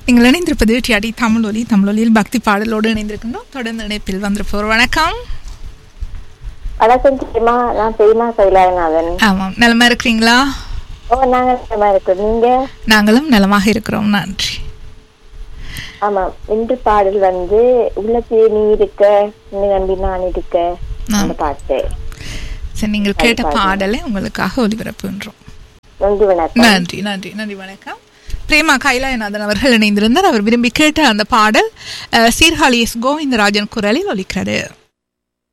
நீங்கள் இணைந்திருப்பது டிஆடி தமிழொலி தமிழொலியில் பக்தி பாடலோடு இணைந்திருக்கின்றோம் தொடர்ந்து இணைப்பில் வந்திருப்போர் வணக்கம் வணக்கம் தெரியுமா நான் பெரியமா கைலாயநாதன் ஆமாம் நலமா இருக்கிறீங்களா ஓ நாங்க நலமா இருக்கோம் நீங்க நாங்களும் நலமாக இருக்கிறோம் நன்றி ஆமா இன்று பாடல் வந்து உள்ளத்திலே நீ இருக்க உன்னை நம்பி நான் இருக்க அந்த பாட்டு சரி நீங்கள் கேட்ட பாடலை உங்களுக்காக ஒலிபரப்புகின்றோம் நன்றி வணக்கம் நன்றி நன்றி நன்றி வணக்கம் பிரேமா கைலாயநாதன் அவர்கள் இணைந்திருந்தார் அவர் விரும்பி கேட்ட அந்த பாடல் அஹ், சீர்காழி எஸ் கோவிந்தராஜன் குரலில் ஒலிக்கிறது